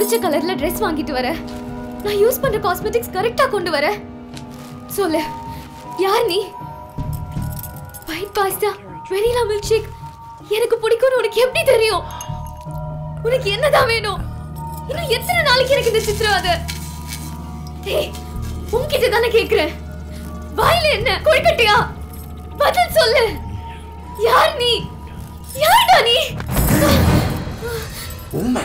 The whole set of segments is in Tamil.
பிடிச்ச கலர்ல ட்ரெஸ் வாங்கிட்டு வர நான் யூஸ் பண்ற காஸ்மெட்டிக்ஸ் கரெக்டா கொண்டு வர சொல்லு யார் நீ white pasta vanilla milkshake எனக்கு பிடிக்கும்னு உனக்கு எப்படி தெரியும் உனக்கு என்னதான் வேணும் இன்னும் எத்தனை நாளைக்கு எனக்கு இந்த சித்திரவதை ஏய் உன்கிட்ட தானே கேக்குறேன் வாயில என்ன கொழுக்கட்டையா பதில் சொல்லு யார் நீ யார்டா நீ உண்மை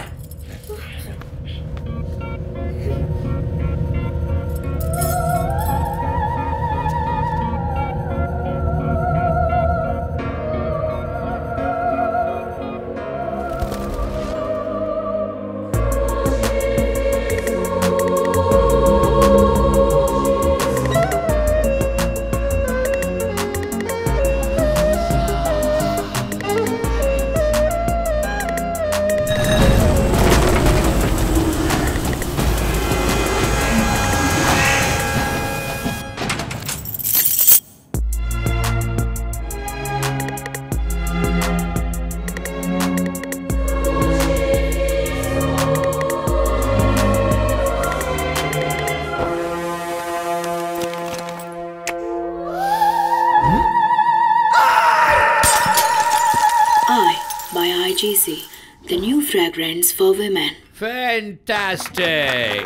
I by IGC, the new fragrance for women. Fantastic!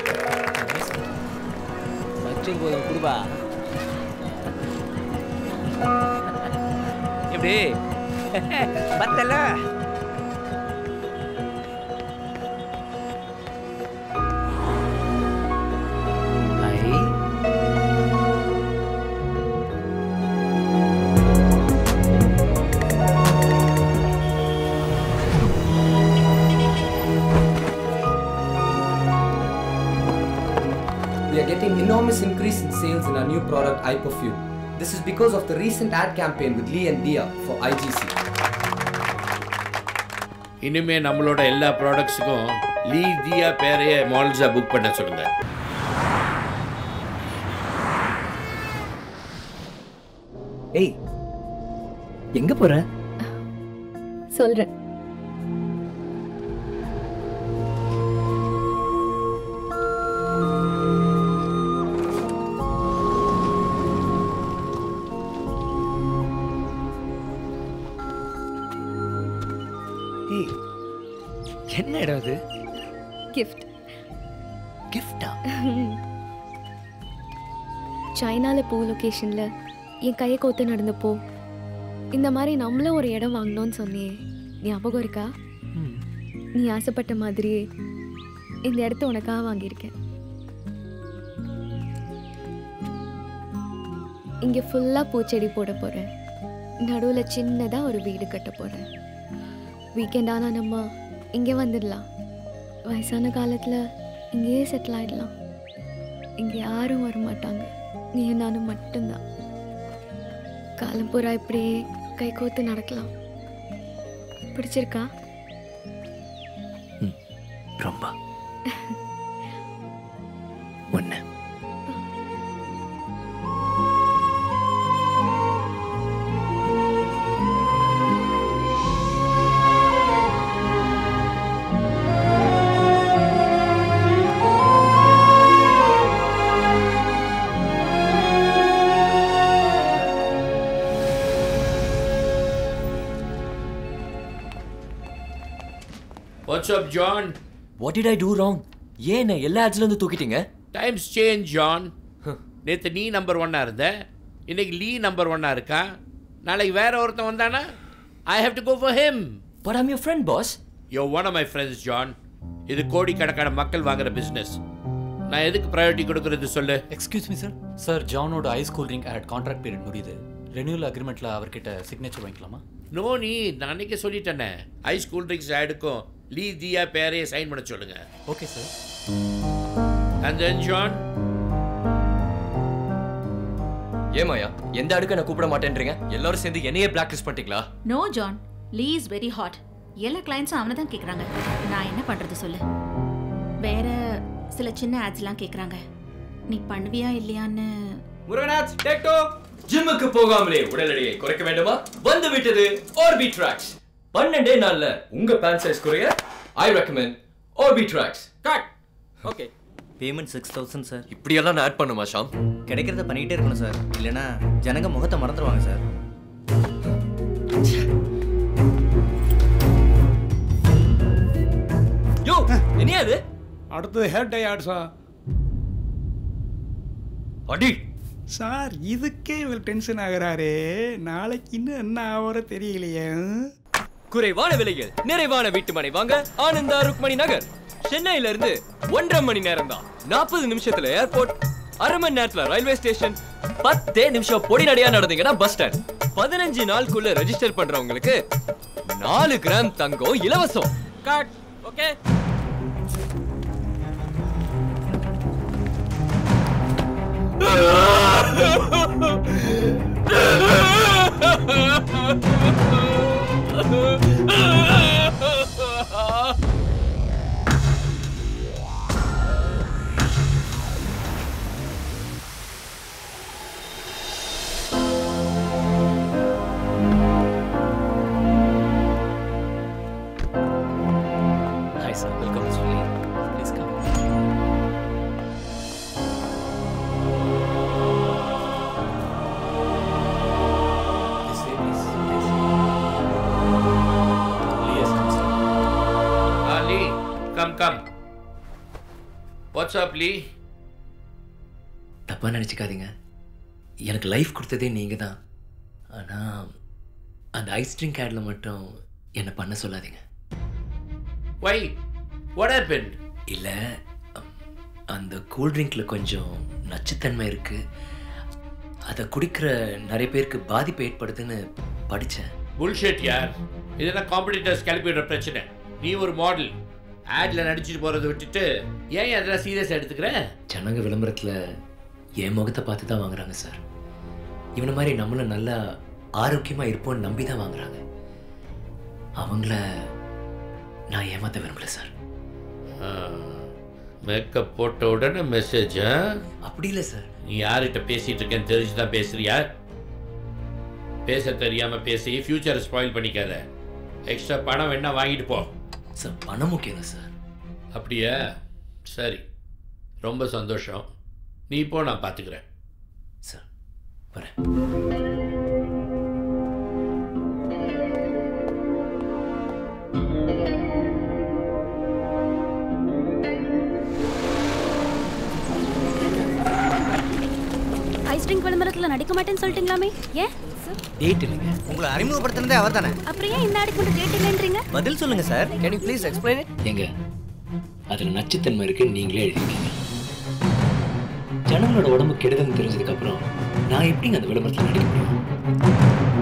வச்சிரு போதும் குடுபா எப்படி பத்தல ஐ We are getting enormous increase in sales in our new product iPerfume. This is because of the recent ad campaign with Lee and Dia for IGC. இனிமே நம்மளோட எல்லா ப்ராடக்ட்ஸுக்கும் லீ தியா பேரைய மால்ஸா புக் பண்ண சொல்லுங்க ஏய் எங்க போற சொல்றேன் ஏய் என்ன இடம் அது கிஃப்ட் கிஃப்டா சைனால பூ லொகேஷன்ல என் கையை கோத்து நடந்தப்போ இந்த மாதிரி நம்மளும் ஒரு இடம் வாங்கணும்னு சொன்னியே ஞாபகம் இருக்கா நீ ஆசைப்பட்ட மாதிரியே இந்த இடத்த உனக்காக வாங்கியிருக்கேன் இங்க ஃபுல்லா பூச்செடி போட போறேன் நடுவுல சின்னதா ஒரு வீடு கட்ட போறேன் வீக்கெண்ட் ஆனா நம்ம இங்கே வந்துடலாம் வயசான காலத்துல இங்கேயே செட்டில் ஆயிடலாம் இங்க யாரும் வர மாட்டாங்க நீ நானும் மட்டும்தான் காலம் பூரா இப்படியே கை கோத்து நடக்கலாம் பிடிச்சிருக்கா ரொம்ப ஒன்று WhatsApp John what did I do wrong ஏன் என்ன எல்லா ஆட்ஸ்ல இருந்து தூக்கிட்டீங்க டைம்ஸ் சேஞ்ச் ஜான் நேற்று நீ நம்பர் ஒன்னா இருந்த இன்னைக்கு லீ நம்பர் ஒன்னா இருக்கா நாளைக்கு வேற ஒருத்தன் வந்தானா I have to go for him but I'm your friend boss yo one of my friends John இது கோடிக்கணக்கான மக்கள் வாங்குற பிஸ்னஸ் நான் எதுக்கு ப்ரையாரிட்டி கொடுக்கறது சொல்லு எக்ஸ்கியூஸ் மீ சார் சார் ஜானோட ice cool drink ad contract period முடியுது ரெனியூல் அக்ரிமெண்ட்டில் அவர்கிட்ட சிக்னேச்சர் வாங்கிக்கலாமா நோ நீ நான் அன்னைக்கே சொல்லிட்டேனே ஐஸ் கூல் ட்ரிங்க்ஸ் ஆடுக்கும் லீ தியா பேரையே சைன் பண்ண சொல்லுங்க okay sir and then John ஏமாயா எந்த அடுக்க நான் கூப்பிட மாட்டேன்றீங்க எல்லாரும் சேர்ந்து என்னையே பிளாக் லிஸ்ட் பண்ணிட்டீங்களா no John Lee is very hot எல்லா கிளைண்ட்ஸும் அவனை தான் கேட்குறாங்க நான் என்ன பண்ணுறது சொல்லு வேற சில சின்ன ஆட்ஸ்லாம் கேட்குறாங்க நீ பண்ணுவியா இல்லையான்னு முருகநாத் டேக் டூ ஜிம்முக்கு போகாமலே உடல் எடையை குறைக்க வேண்டுமா வந்து விட்டது ஆர்பி ட்ராக்ஸ் பன்னெண்டே நாள்ல உங்க பேண்ட் சைஸ் குறைய I recommend all B tracks cut okay payment six thousand sir இப்படியெல்லாம் நான் ஆட் பண்ணுமா ஷாம் கிடைக்கிறத பண்ணிக்கிட்டே இருக்கணும் சார் இல்லைன்னா ஜனங்க முகத்தை மறந்துடுவாங்க சார் யோ என்னையா இது அடுத்தது ஹேர் டை ஆட்ஸா அடி சார் இதுக்கே இவர் டென்ஷன் ஆகுறாரு நாளைக்கு இன்னும் என்ன ஆகிற தெரியலையே குறைவான விலையில் நிறைவான வீட்டுமனை வாங்க ஆனந்தா ருக்மணி நகர் சென்னையில இருந்து ஒன்றரை மணி நேரம் தான் நாற்பது நிமிஷத்துல ஏர்போர்ட் அரை மணி நேரத்துல ரயில்வே ஸ்டேஷன் பத்தே நிமிஷம் பொடி நடையா நடந்தீங்கன்னா பஸ் ஸ்டாண்ட் பதினஞ்சு நாளுக்குள்ள ரெஜிஸ்டர் பண்றவங்களுக்கு நாலு கிராம் தங்கம் இலவசம் cut okay Hi, sir. Welcome, Mr. Lee. Please come. This way, please. Yes. Lee has come, sir. Ah, Lee, come, come. What's up, Lee? தப்பாக நினச்சிக்காதீங்க எனக்கு லைஃப் கொடுத்ததே நீங்கள் தான் ஆனால் அந்த ஐஸ் ட்ரிங்க் ஆடில் மட்டும் என்னை பண்ண சொல்லாதீங்க Why? What happened? இல்லை அந்த கூல் ட்ரிங்க்கில் கொஞ்சம் நச்சுத்தன்மை இருக்குது அதை குடிக்கிற நிறைய பேருக்கு பாதிப்பு ஏற்படுதுன்னு படித்தேன் புல்ஷெட் யார் இதெல்லாம் காம்படிட்டர்ஸ் கிளப்பி விடுற பிரச்சனை நீ ஒரு மாடல் ஆட்ல நடிச்சிட்டு போறதை விட்டுட்டு ஏன் அதெல்லாம் சீரியஸ் எடுத்துக்கிற ஜனங்க விளம்பரத்தில் என் முகத்தை பார்த்து தான் வாங்குறாங்க சார் இவனை மாதிரி நம்மளும் நல்லா ஆரோக்கியமாக இருப்போம்னு நம்பி தான் வாங்குறாங்க அவங்கள நான் ஏமாத்த விரும்பல சார் மேக்கப் போட்ட உடனே மெசேஜ் அப்படி இல்லை சார் நீ யார்கிட்ட பேசிட்டு இருக்கேன்னு தெரிஞ்சு தான் பேசுறியா பேச தெரியாம பேசி ஃபியூச்சரை ஸ்பாயில் பண்ணிக்காத எக்ஸ்ட்ரா பணம் வேணா வாங்கிட்டு போ சார் பணம் முக்கியம் இல்லை சார் அப்படியா சரி ரொம்ப சந்தோஷம் நீ போ நான் பார்த்துக்கிறேன் சார் வரேன் ஐஸ் ட்ரிங்க் விளம்பரத்துல நடிக்க மாட்டேன்னு சொல்லிட்டீங்களாமே ஏன் டேட் இல்லைங்க உங்களை அறிமுகப்படுத்தினதே அவர் தானே அப்புறம் ஏன் இந்த ஆடிக்கு மட்டும் டேட் இல்லைன்றீங்க பதில் சொல்லுங்க sir can you please explain ஏங்க அதில் நச்சுத்தன்மை இருக்குன்னு நீங்களே எழுதிருக்கீங்க ஜனங்களோட உடம்பு கெடுதல்னு தெரிஞ்சதுக்கப்புறம் நான் எப்படிங்க அந்த விளம்பரத்தில் நடிக்க முடியும்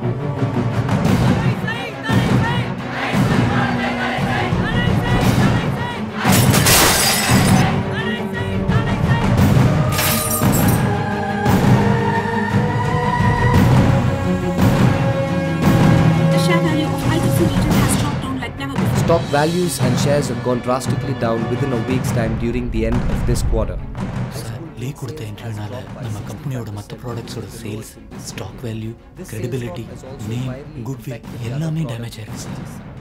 The share value of ITC region has dropped down like never before. Stock values and shares have gone drastically down within a week's time during the end of this quarter. Sir Lee கொடுத்த இன்டர்வியூனால நம்ம கம்பெனியோட மற்ற ப்ராடக்ட்ஸோட sales stock value credibility name goodwill எல்லாமே டேமேஜ் ஆயிருக்கு சார்